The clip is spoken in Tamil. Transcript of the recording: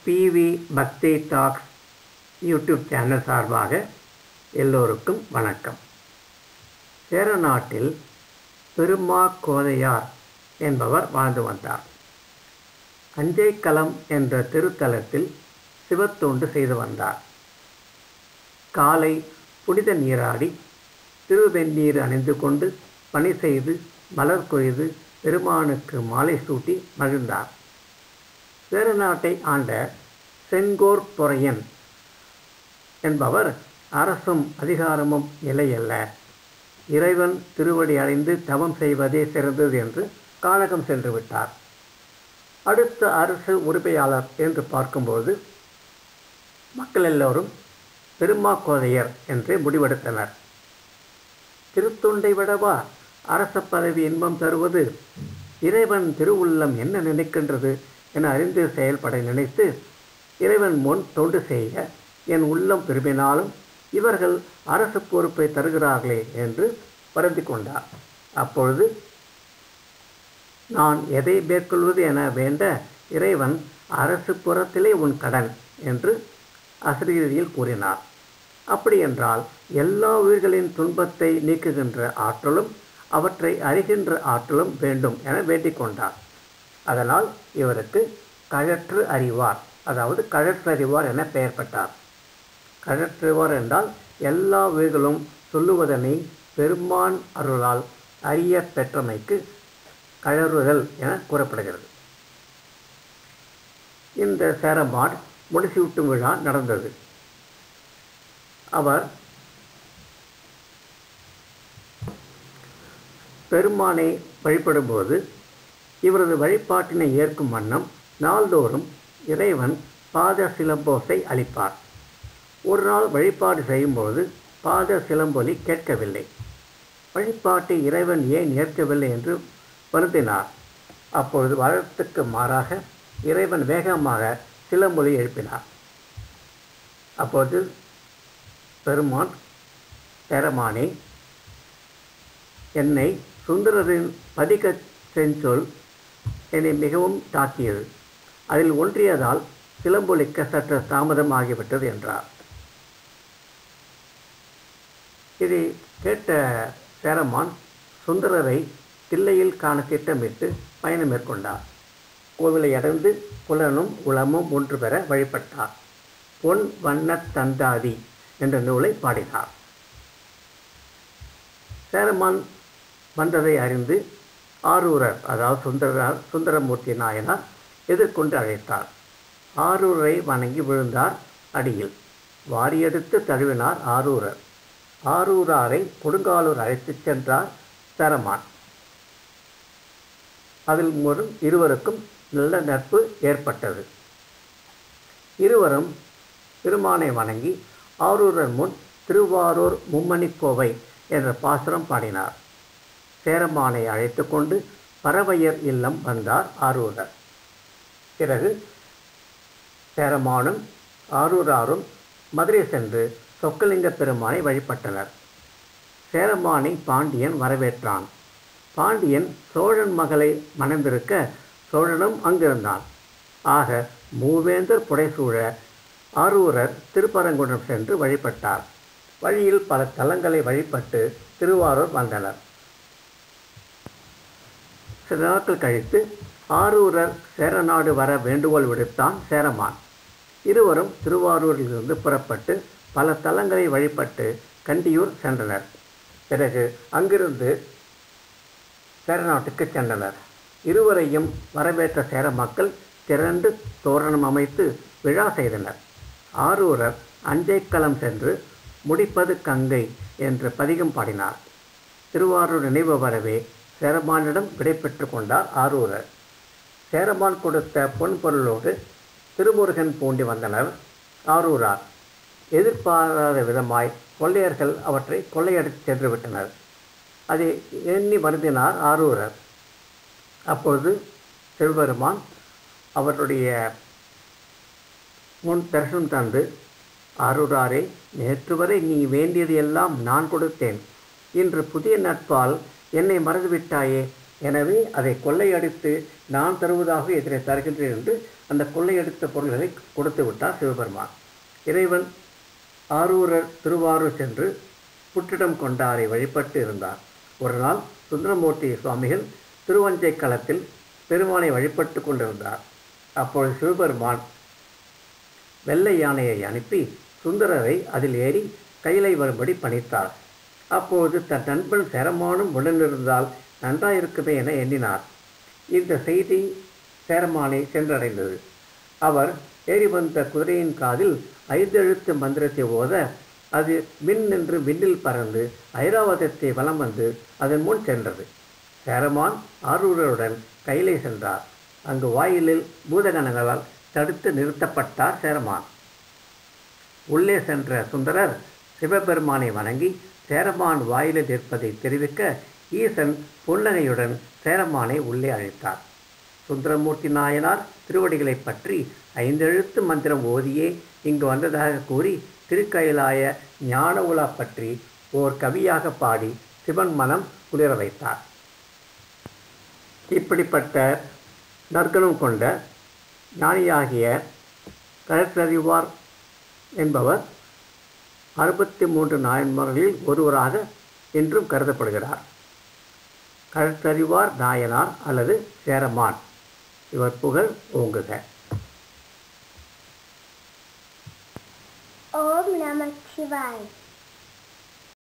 பிவி பக்தி டாக்ஸ் யூடியூப் சேனல் சார்பாக எல்லோருக்கும் வணக்கம் சேர நாட்டில் பெருமா கோதையார் என்பவர் வாழ்ந்து வந்தார் அஞ்சைக்களம் என்ற திருத்தலத்தில் சிவத்தொண்டு செய்து வந்தார் காலை புனித நீராடி திருவெந்நீர் அணிந்து கொண்டு பணி செய்து மலர் கொய்து பெருமானுக்கு மாலை சூட்டி மகிழ்ந்தார் சேர நாட்டை ஆண்ட செங்கோர் பொறையன் என்பவர் அரசும் அதிகாரமும் நிலையல்ல இறைவன் திருவடி அடைந்து தவம் செய்வதே சிறந்தது என்று கானகம் சென்று விட்டார் அடுத்த அரசு உரிமையாளர் என்று பார்க்கும்போது மக்கள் எல்லோரும் பெருமா கோதையர் என்று முடிவெடுத்தனர் திருத்தொண்டை விடவா அரச பதவி இன்பம் தருவது இறைவன் திருவுள்ளம் என்ன நினைக்கின்றது என அறிந்து செயல்பட நினைத்து இறைவன் முன் தொண்டு செய்ய என் உள்ளம் விரும்பினாலும் இவர்கள் அரசு பொறுப்பை தருகிறார்களே என்று வருந்தி கொண்டார் அப்பொழுது நான் எதை மேற்கொள்வது என வேண்ட இறைவன் அரசு புறத்திலே உன் கடன் என்று அசிரீதியில் கூறினார் அப்படியென்றால் எல்லா உயிர்களின் துன்பத்தை நீக்குகின்ற ஆற்றலும் அவற்றை அறிகின்ற ஆற்றலும் வேண்டும் என வேண்டிக் கொண்டார் அதனால் இவருக்கு கழற்று அறிவார் அதாவது கழற்று அறிவார் என பெயர் பெற்றார் கழற்றுவார் என்றால் எல்லா உயிர்களும் சொல்லுவதனை பெருமான் அருளால் அறிய பெற்றமைக்கு கழறுதல் என கூறப்படுகிறது இந்த சேரமாட் முடிசூட்டும் விழா நடந்தது அவர் பெருமானை வழிபடும்போது இவரது வழிபாட்டினை ஏற்கும் வண்ணம் நாள்தோறும் இறைவன் பாத சிலம்போசை அளிப்பார் ஒரு நாள் வழிபாடு செய்யும்போது பாத சிலம்பொலி கேட்கவில்லை வழிபாட்டை இறைவன் ஏன் ஏற்கவில்லை என்று வருந்தினார் அப்பொழுது வழக்கத்துக்கு மாறாக இறைவன் வேகமாக சிலம்பொலி எழுப்பினார் அப்போது பெருமான் பெருமானே என்னை சுந்தரரின் பதிக செஞ்சொல் என்னை மிகவும் தாக்கியது அதில் ஒன்றியதால் சிலம்பொலிக்க சற்று தாமதமாகிவிட்டது என்றார் இதை கேட்ட சேரமான் சுந்தரரை தில்லையில் காண திட்டமிட்டு பயணம் மேற்கொண்டார் கோவிலை அடைந்து புலனும் உளமும் ஒன்று பெற வழிபட்டார் பொன் வண்ண தந்தாதி என்ற நூலை பாடினார் சேரமான் வந்ததை அறிந்து ஆரூரர் அதாவது சுந்தரர் சுந்தரமூர்த்தி நாயனார் எதிர்கொண்டு அழைத்தார் ஆரூரை வணங்கி விழுந்தார் அடியில் வாரியெடுத்து தழுவினார் ஆரூரர் ஆரூராரை கொடுங்காலூர் அழைத்துச் சென்றார் சேரமான் அதில் மூலம் இருவருக்கும் நல்ல நட்பு ஏற்பட்டது இருவரும் பெருமானை வணங்கி ஆரூரர் முன் திருவாரூர் மும்மணி கோவை என்ற பாசுரம் பாடினார் சேரமானை அழைத்து கொண்டு பறவையர் இல்லம் வந்தார் ஆரூரர் பிறகு சேரமானும் ஆரூராரும் மதுரை சென்று சொக்கலிங்க பெருமானை வழிபட்டனர் சேரமானை பாண்டியன் வரவேற்றான் பாண்டியன் சோழன் மகளை மணந்திருக்க சோழனும் அங்கிருந்தான் ஆக மூவேந்தர் புடைசூழ ஆரூரர் திருப்பரங்குன்றம் சென்று வழிபட்டார் வழியில் பல தலங்களை வழிபட்டு திருவாரூர் வந்தனர் சில நாட்கள் கழித்து ஆரூரர் சேரநாடு வர வேண்டுகோள் விடுத்தான் சேரமான் இருவரும் திருவாரூரிலிருந்து புறப்பட்டு பல தலங்களை வழிபட்டு கண்டியூர் சென்றனர் பிறகு அங்கிருந்து சேரநாட்டுக்கு சென்றனர் இருவரையும் வரவேற்ற சேர மக்கள் திரண்டு தோரணம் அமைத்து விழா செய்தனர் ஆரூரர் அஞ்சைக்களம் சென்று முடிப்பது கங்கை என்று பதிகம் பாடினார் திருவாரூர் நினைவு வரவே சேரமானிடம் விடை பெற்று கொண்டார் ஆரூரர் சேரமான் கொடுத்த பொன் பொருளோடு திருமுருகன் பூண்டி வந்தனர் ஆரூரார் எதிர்பாராத விதமாய் கொள்ளையர்கள் அவற்றை கொள்ளையடித்து சென்று விட்டனர் அதை எண்ணி வருந்தினார் ஆரூரர் அப்பொழுது சிவபெருமான் அவருடைய முன் தரிசனம் தந்து ஆரூராரே நேற்று வரை நீ வேண்டியது எல்லாம் நான் கொடுத்தேன் இன்று புதிய நட்பால் என்னை மறந்துவிட்டாயே எனவே அதை கொள்ளையடித்து நான் தருவதாக இதனை தருகின்றேன் என்று அந்த கொள்ளையடித்த பொருள்களை கொடுத்து விட்டார் சிவபெருமான் இறைவன் ஆரூரர் திருவாரூர் சென்று புற்றிடம் கொண்டாரை வழிபட்டு இருந்தார் ஒரு நாள் சுந்தரமூர்த்தி சுவாமிகள் திருவஞ்சை களத்தில் பெருமானை வழிபட்டு கொண்டிருந்தார் அப்பொழுது சிவபெருமான் வெள்ளை யானையை அனுப்பி சுந்தரரை அதில் ஏறி கையிலை வரும்படி பணித்தார் அப்போது தன் நண்பன் சேரமானும் உடனிருந்தால் நன்றாயிருக்குமே என எண்ணினார் இந்த செய்தி சேரமானை சென்றடைந்தது அவர் ஏறி வந்த குதிரையின் காதில் ஐந்தெழுத்து மந்திரத்தை ஓத அது மின் நின்று விண்ணில் பறந்து ஐராவதத்தை வலம் வந்து அதன் முன் சென்றது சேரமான் ஆரூரருடன் கையிலே சென்றார் அங்கு வாயிலில் பூதகணங்களால் தடுத்து நிறுத்தப்பட்டார் சேரமான் உள்ளே சென்ற சுந்தரர் சிவபெருமானை வணங்கி சேரமான் வாயிலில் இருப்பதை தெரிவிக்க ஈசன் புன்னகையுடன் சேரமானை உள்ளே அழைத்தார் சுந்தரமூர்த்தி நாயனார் திருவடிகளைப் பற்றி ஐந்தெழுத்து மந்திரம் ஓதியே இங்கு வந்ததாக கூறி திருக்கயிலாய ஞான உலா பற்றி ஓர் கவியாக பாடி சிவன் மனம் குளிர வைத்தார் இப்படிப்பட்ட நற்குணம் கொண்ட ஞானியாகிய கழற்றறிவார் என்பவர் அறுபத்தி மூன்று நாயன்மார்களில் ஒருவராக என்றும் கருதப்படுகிறார் கழற்றறிவார் நாயனார் அல்லது சேரமான் இவர் புகழ் ஓங்குக ஓம் நம சிவாய்